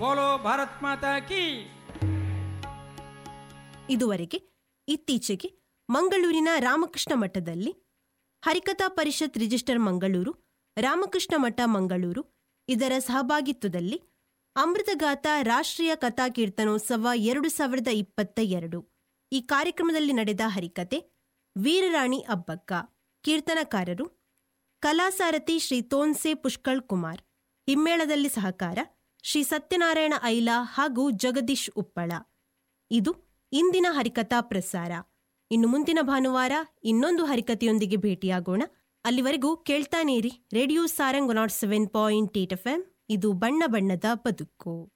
ಬೋಲೋ ಭಾರತ್ ಮಾತಾ ಕಿ ಇದುವರೆಗೆ ಇತ್ತೀಚೆಗೆ ಮಂಗಳೂರಿನ ರಾಮಕೃಷ್ಣ ಮಠದಲ್ಲಿ ಹರಿಕಥಾ ಪರಿಷತ್ ರಿಜಿಸ್ಟರ್ ಮಂಗಳೂರು ರಾಮಕೃಷ್ಣ ಮಠ ಮಂಗಳೂರು ಇದರ ಸಹಭಾಗಿತ್ವದಲ್ಲಿ ಅಮೃತಗಾಥ ರಾಷ್ಟ್ರೀಯ ಕಥಾ ಕೀರ್ತನೋತ್ಸವ ಎರಡು ಸಾವಿರದ ಇಪ್ಪತ್ತ ಎರಡು ಈ ಕಾರ್ಯಕ್ರಮದಲ್ಲಿ ನಡೆದ ಹರಿಕತೆ ವೀರರಾಣಿ ಅಬ್ಬಕ್ಕ ಕೀರ್ತನಕಾರರು ಕಲಾಸಾರಥಿ ಶ್ರೀ ತೋನ್ಸೆ ಪುಷ್ಕಳ್ ಕುಮಾರ್ ಹಿಮ್ಮೇಳದಲ್ಲಿ ಸಹಕಾರ ಶ್ರೀ ಸತ್ಯನಾರಾಯಣ ಐಲಾ ಹಾಗೂ ಜಗದೀಶ್ ಉಪ್ಪಳ ಇದು ಇಂದಿನ ಹರಿಕಥಾ ಪ್ರಸಾರ ಇನ್ನು ಮುಂದಿನ ಭಾನುವಾರ ಇನ್ನೊಂದು ಹರಿಕತೆಯೊಂದಿಗೆ ಭೇಟಿಯಾಗೋಣ ಅಲ್ಲಿವರೆಗೂ ಕೇಳ್ತಾನೇರಿ radio Sarang nought seven point eight F M ಇದು ಬಣ್ಣ ಬಣ್ಣದ ಬದುಕು